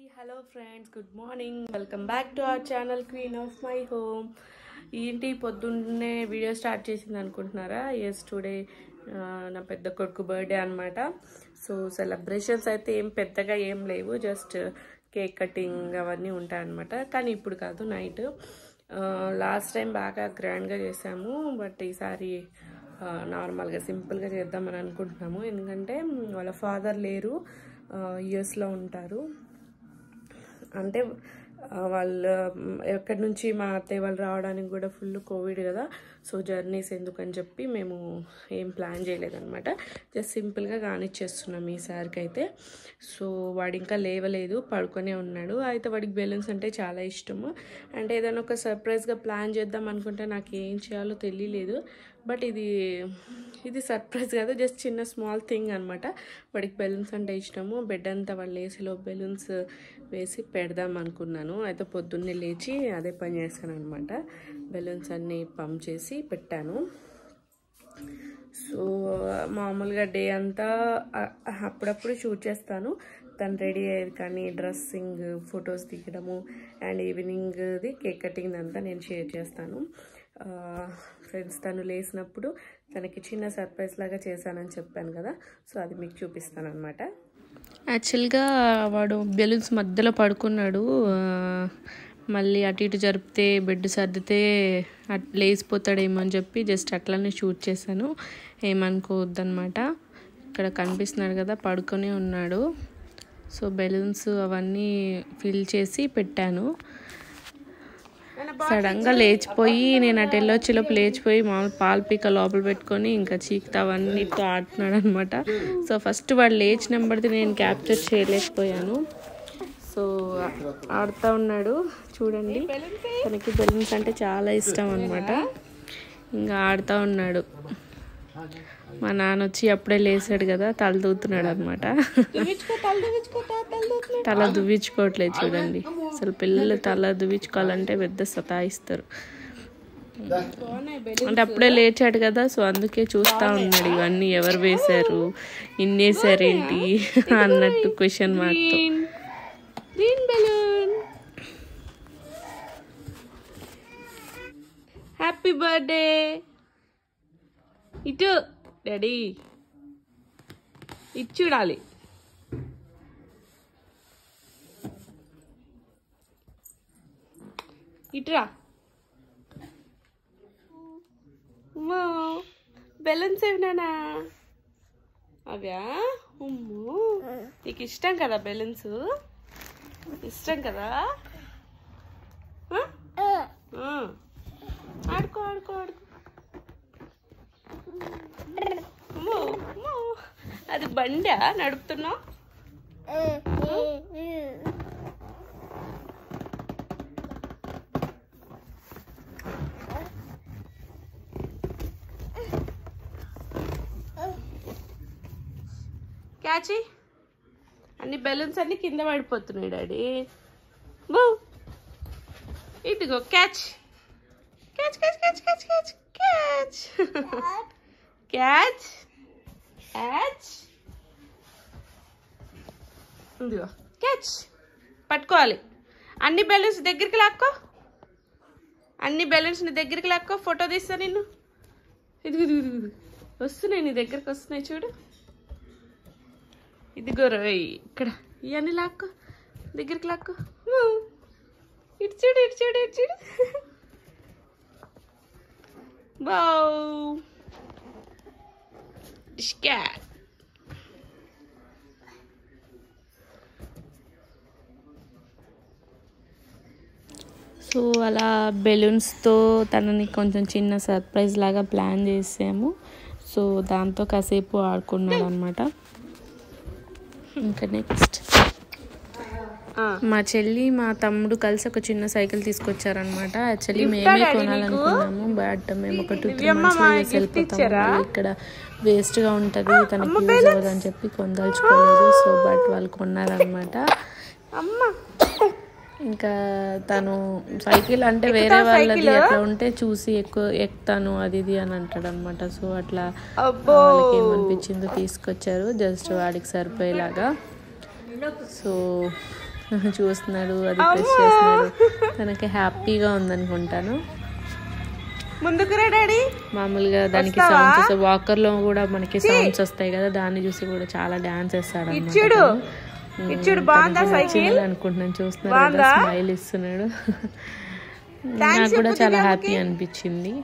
Hello friends good morning welcome back to our channel queen of my home ఏంటి పొద్దున్నే video start చేసింది అనుకుంటున్నారా yes today నా పెద్ద కొడుకు బర్త్డే అనమాట సో సెలబ్రేషన్స్ అయితే ఏం పెద్దగా ఏం లేవు జస్ట్ కేక్ కటింగ్ అవన్నీ ఉంటాయన్నమాట కానీ ఇప్పుడు కాదు నైట్ లాస్ట్ టైం బాగా గ్రాండ్గా చేసాము బట్ ఈసారి నార్మల్గా సింపుల్గా చేద్దామని అనుకుంటున్నాము ఎందుకంటే వాళ్ళ ఫాదర్ లేరు యుఎస్లో ఉంటారు అంటే ఆ, వాళ్ళ మ్, ఎక్కడి నుంచి మా అత్తయ్య వాళ్ళు రావడానికి కూడా ఫుల్ కోవిడ్ కదా సో జర్నీస్ ఎందుకని చెప్పి మేము ఏం ప్లాన్ చేయలేదన్నమాట జస్ట్ సింపుల్గా కానిచ్చేస్తున్నాం ఈసారికి అయితే సో వాడు ఇంకా లేవలేదు పడుకొనే ఉన్నాడు అయితే వాడికి బెలూన్స్ అంటే చాలా ఇష్టము అంటే ఏదైనా ఒక సర్ప్రైజ్గా ప్లాన్ చేద్దాం అనుకుంటే నాకు ఏం చేయాలో తెలియలేదు బట్ ఇది ఇది సర్ప్రైజ్ కాదు జస్ట్ చిన్న స్మాల్ థింగ్ అనమాట వాడికి బెలూన్స్ అంటే ఇష్టము బెడ్ అంతా వాళ్ళు ఏసీలో బెలూన్స్ వేసి పెడదాం అనుకున్నాను అయితే పొద్దున్నే లేచి అదే పని చేశాను అనమాట బెలూన్స్ అన్నీ పంప్ చేసి పెట్టాను సో మామూలుగా డే అంతా అ- అప్పుడప్పుడు షూట్ చేస్తాను తను రెడీ అయ్యేది కానీ డ్రెస్సింగ్ ఫొటోస్ దిగడము అండ్ ఈవినింగ్ది కేక్ కటింగ్ అంతా నేను షేర్ చేస్తాను ఫ్రెండ్స్ తను లేసినప్పుడు తనకి చిన్న సర్ప్రైజ్ లాగా చేశానని చెప్పాను కదా సో అది మీకు చూపిస్తాను అనమాట యాక్చువల్గా వాడు బెలూన్స్ మధ్యలో పడుకున్నాడు ఆ, మళ్ళీ అటు ఇటు జరిపితే బెడ్ సర్దితే అట్ లేచిపోతాడేమో అని చెప్పి జస్ట్ అట్లానే షూట్ చేశాను ఏమనుకోవద్దనమాట ఇక్కడ కనిపిస్తున్నాడు కదా పడుకొని ఉన్నాడు సో బెలూన్స్ అవన్నీ ఫిల్ చేసి పెట్టాను సడన్గా లేచిపోయి నేను అటు వెళ్ళొచ్చేలోపు లేచిపోయి మామూలు పాలు పీక లోపల పెట్టుకొని ఇంకా చీకుతా అవన్నీతో ఆడుతున్నాడు అనమాట సో ఫస్ట్ వాడు లేచినప్పటిది నేను క్యాప్చర్ చేయలేకపోయాను సో ఆడుతూ ఉన్నాడు చూడండి తనకి బెలూన్స్ అంటే చాలా ఇష్టం అనమాట ఇంకా ఆడుతూ ఉన్నాడు మా నాన్న వచ్చి అప్పుడే లేచాడు కదా తల దూతున్నాడు అనమాట తల దువ్వించుకోవట్లేదు చూడండి అసలు పిల్లలు తల దువ్వించుకోవాలంటే పెద్ద సతాయిస్తారు అంటే అప్పుడే లేచాడు కదా సో అందుకే చూస్తా ఉన్నాడు ఇవన్నీ ఎవరు వేశారు ఇన్ని వేసారు ఏంటి అన్నట్టు question mark green balloon happy birthday ఇటు డాడీ ఇటు చూడాలి ఇటురా బెలూన్స్ ఏమినానా అవ్యా ఉమ్ము నీకు ఇష్టం కదా బెలూన్స్ ఇష్టం కదా ఆ? ఆ. ఆడుకో ఆడుకో ఆడుకో అమ్మో, అమ్మో. అది బండా నడుపుతున్నావు క్యాచి అన్ని బెలూన్స్ అన్ని కింద పడిపోతున్నాయి డాడీ బూ ఇదిగో catch catch catch catch catch catch catch catch catch ఇదిగో క్యాచ్ పట్టుకోవాలి అన్ని బెలూన్స్ దగ్గరికి లాక్కో అన్ని బెలూన్స్ నీ దగ్గరికి లాక్కో ఫోటో తీస్తా నిన్ను ఇదిగో ఇదిగో ఇదిగో వస్తున్నాయి నీ దగ్గరికి వస్తున్నాయి చూడు ఇదిగో రోయ్ ఇక్కడ ఇవన్నీ లాక్కో దగ్గరికి లాక్కో ఊ. ఇటు చూడు ఇటు చూడు ఇటు చూడు బావ్ క్యాట్ సో అలా బెలూన్స్తో తనని కొంచెం చిన్న సర్ప్రైజ్ లాగా ప్లాన్ చేసాము సో దాంతో కాసేపు ఆడుకున్నాడు అనమాట ఇంకా నెక్స్ట్ మా చెల్లి మా తమ్ముడు కలిసి ఒక చిన్న సైకిల్ తీసుకొచ్చారనమాట యాక్చువల్లీ మేమే కొనాలనుకున్నాము బట్ మేము ఒక టూ త్రీ మంత్స్ వెళ్ళిపోతాము ఇక్కడ వేస్ట్ గా ఉంటది తనకి యూజ్ అవ్వదు అని చెప్పి కొనదలుచుకోలేదు సో బట్ వాళ్ళు కొన్నారనమాట ఇంకా తను సైకిల్ అంటే వేరే వాళ్ళది అట్లా ఉంటే చూసి ఎక్కువ ఎక్కుతాను అది ఇది అని అంటాడు అనమాట సో అట్లా వాళ్ళకి ఏమనిపించిందో తీసుకొచ్చారు జస్ట్ వాడికి సరిపోయేలాగా సో చూస్తున్నాడు అది ప్రెస్ చేస్తున్నాడు తనకి హ్యాపీగా ఉందనుకుంటాను ముందుకు రా డాడీ మామూలుగా దానికి సౌండ్స్ వాకర్ లో కూడా మనకి సౌండ్స్ వస్తాయి కదా దాన్ని చూసి కూడా చాలా డాన్స్ వేస్తాడు అన్నమాట ఇచ్చుడు తను. ఇచ్చుడు బాగుందా సైకిల్ నచ్చింది అనుకుంటున్నాను చూస్తున్నాడు కదా స్మైల్ ఇస్తున్నాడు నాకు కూడా చాలా హ్యాపీ అనిపించింది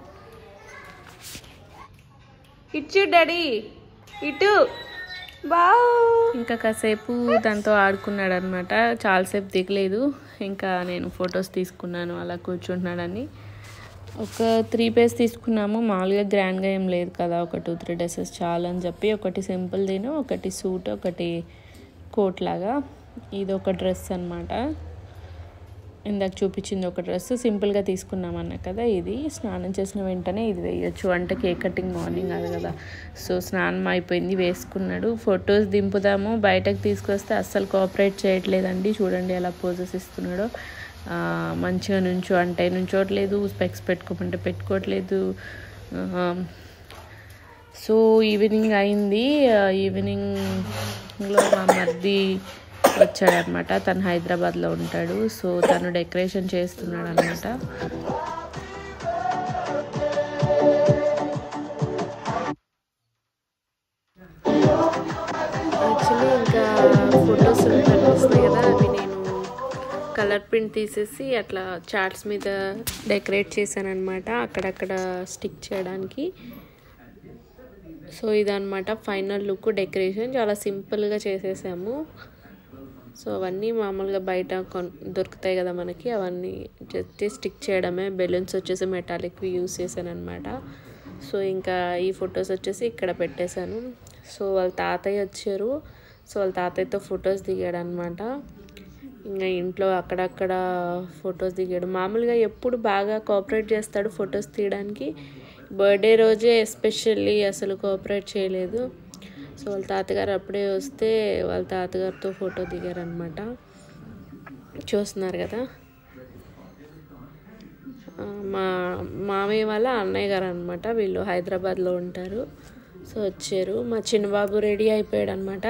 ఇచ్చు డాడీ ఇటు బావ్ ఇంకా కాసేపు దాంతో ఆడుకున్నాడు అనమాట చాలాసేపు దిగలేదు ఇంకా నేను ఫొటోస్ తీసుకున్నాను అలా కూర్చుంటున్నాడని ఒక త్రీ పేస్ తీసుకున్నాము మామూలుగా గ్రాండ్గా ఏం లేదు కదా ఒక టూ త్రీ డ్రెస్సెస్ చాలు అని చెప్పి ఒకటి సింపుల్ తిను ఒకటి సూట్ ఒకటి కోట్ లాగా ఇది ఒక డ్రెస్ అనమాట ఇందాక చూపించింది ఒక డ్రెస్ సింపుల్గా తీసుకున్నాం అన్న కదా ఇది స్నానం చేసిన వెంటనే ఇది వేయొచ్చు అంటే కేక్ కటింగ్ మార్నింగ్ అది కదా సో స్నానం అయిపోయింది వేసుకున్నాడు ఫొటోస్ దింపుదాము బయటకు తీసుకొస్తే అస్సలు కోఆపరేట్ చేయట్లేదండి చూడండి ఎలా పోజెస్ ఇస్తున్నాడో ఆ, మంచిగా నుంచో అంటే నుంచోట్లేదు స్పెక్స్ పెట్టుకోమంటే పెట్టుకోవట్లేదు ఆ, సో ఈవినింగ్ అయింది ఆ, ఈవినింగ్లో మా మరిది వచ్చాడనమాట తను హైదరాబాద్లో ఉంటాడు సో తను డెకరేషన్ చేస్తున్నాడు అనమాట యాక్చువల్లీ ఇంకా ఫొటోస్ కనిపిస్తున్నాయి కదా అవి నేను కలర్ ప్రింట్ తీసేసి అట్లా చార్ట్స్ మీద డెకరేట్ చేశాను అనమాట అక్కడక్కడ స్టిక్ చేయడానికి సో ఇదన్నమాట ఫైనల్ లుక్ డెకరేషన్ చాలా సింపుల్గా చేసేసాము సో అవన్నీ మామూలుగా బయట కొన్ దొరుకుతాయి కదా మనకి అవన్నీ జస్ట్ స్టిక్ చేయడమే బెలూన్స్ వచ్చేసి మెటాలిక్వి యూస్ చేశాను అనమాట సో ఇంకా ఈ ఫొటోస్ వచ్చేసి ఇక్కడ పెట్టేశాను సో వాళ్ళ తాతయ్య వచ్చారు సో వాళ్ళ తాతయ్యతో ఫొటోస్ దిగాడు అనమాట ఇంకా ఇంట్లో అక్కడక్కడ ఫొటోస్ దిగాడు మామూలుగా ఎప్పుడు బాగా కోఆపరేట్ చేస్తాడు ఫొటోస్ తీయడానికి బర్త్డే రోజే ఎస్పెషల్లీ అసలు కోఆపరేట్ చేయలేదు సో వాళ్ళ తాతగారు అప్పుడే వస్తే వాళ్ళ తాతగారితో ఫోటో దిగారనమాట చూస్తున్నారు కదా ఆ, మా మామయ్య వాళ్ళ అన్నయ్య గారు అనమాట వీళ్ళు హైదరాబాద్లో ఉంటారు సో వచ్చారు మా చిన్నబాబు రెడీ అయిపోయాడు అనమాట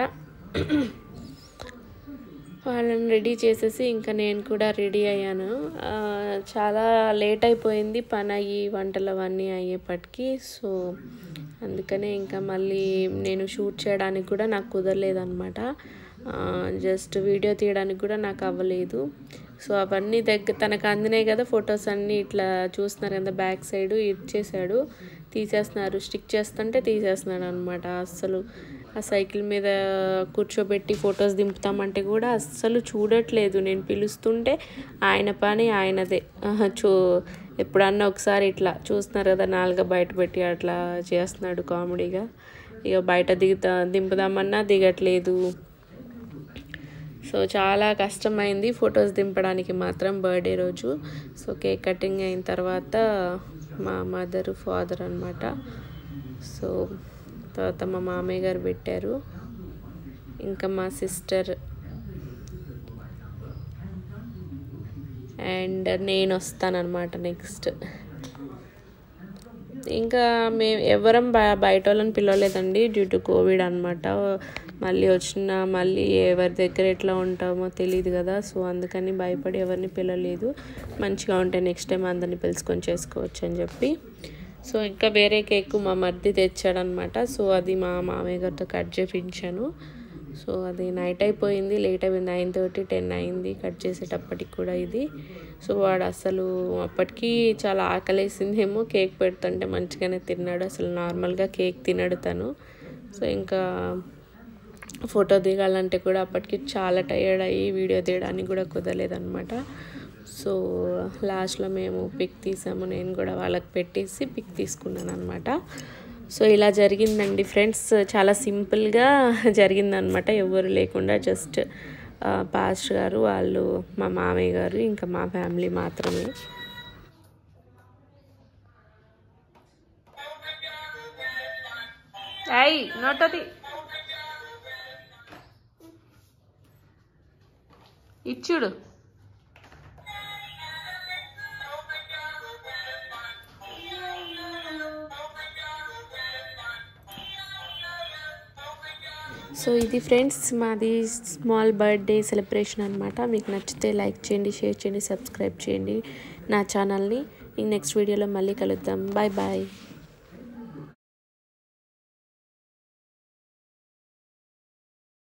వాళ్ళని రెడీ చేసేసి ఇంకా నేను కూడా రెడీ అయ్యాను ఆ, చాలా లేట్ అయిపోయింది పని అయ్యి వంటలు అవన్నీ అయ్యేపటికి సో అందుకనే ఇంకా మళ్ళీ నేను షూట్ చేయడానికి కూడా నాకు కుదరలేదన్నమాట జస్ట్ వీడియో తీయడానికి కూడా నాకు అవ్వలేదు సో అవన్నీ దగ్గర తనకు అందినాయి కదా ఫొటోస్ అన్నీ ఇట్లా చూస్తున్నారు కదా బ్యాక్ సైడ్ ఇచ్చేసాడు తీసేస్తున్నారు స్టిక్ చేస్తుంటే తీసేస్తున్నాడు అనమాట అస్సలు ఆ సైకిల్ మీద కూర్చోబెట్టి ఫొటోస్ దింపుతామంటే కూడా అస్సలు చూడట్లేదు నేను పిలుస్తుంటే ఆయన పని ఆయనదే ఆహా, చూ ఎప్పుడన్నా ఒకసారి ఇట్లా చూస్తున్నారు కదా నాలుగ బయట పెట్టి అట్లా చేస్తున్నాడు కామెడీగా ఇక బయట దిగుతా దింపుదామన్నా దిగట్లేదు సో చాలా కష్టమైంది ఫొటోస్ దింపడానికి మాత్రం బర్త్డే రోజు సో కేక్ కటింగ్ అయిన తర్వాత మా మదర్ ఫాదర్ అనమాట సో తర్వాత మా మామయ్య గారు పెట్టారు ఇంకా మా సిస్టర్ అండ్ నేను వస్తానన్నమాట నెక్స్ట్ ఇంకా మేము ఎవరం బ- బయట వాళ్ళని పిలవలేదండి డ్యూ టు కోవిడ్ అనమాట మళ్ళీ వచ్చిన మళ్ళీ ఎవరి దగ్గర ఎట్లా ఉంటామో తెలియదు కదా సో అందుకని భయపడి ఎవరిని పిలవలేదు మంచిగా ఉంటే నెక్స్ట్ టైం అందరిని పిలుచుకొని చేసుకోవచ్చు అని చెప్పి సో ఇంకా వేరే కేక్ మా మర్ది తెచ్చాడనమాట సో అది మా మామయ్య గారితో కట్ చేయించాను సో అది నైట్ అయిపోయింది లేట్ అయిపోయింది నైన్ థర్టీ టెన్ అయింది కట్ చేసేటప్పటికి కూడా ఇది సో వాడు అసలు అప్పటికి చాలా ఆకలేసిందేమో కేక్ పెడుతుంటే మంచిగానే తిన్నాడు అసలు నార్మల్గా కేక్ తినడు తను సో ఇంకా ఫోటో దిగాలంటే కూడా అప్పటికి చాలా టైర్డ్ అయ్యి వీడియో తీయడానికి కూడా కుదరలేదనమాట సో లాస్ట్లో మేము పిక్ తీసాము నేను కూడా వాళ్ళకి పెట్టేసి పిక్ తీసుకున్నాను అనమాట సో ఇలా జరిగిందండి ఫ్రెండ్స్ చాలా సింపుల్గా జరిగిందనమాట ఎవరు లేకుండా జస్ట్ పాస్టర్ గారు వాళ్ళు మా మామయ్య గారు ఇంకా మా ఫ్యామిలీ మాత్రమే అయ్యి నోటది ఇచ్చుడు సో ఇది ఫ్రెండ్స్ మాది స్మాల్ బర్త్డే సెలబ్రేషన్ అనమాట మీకు నచ్చితే లైక్ చేయండి షేర్ చేయండి సబ్స్క్రైబ్ చేయండి నా ఛానల్ని నెక్స్ట్ వీడియోలో మళ్ళీ కలుద్దాం బాయ్ బాయ్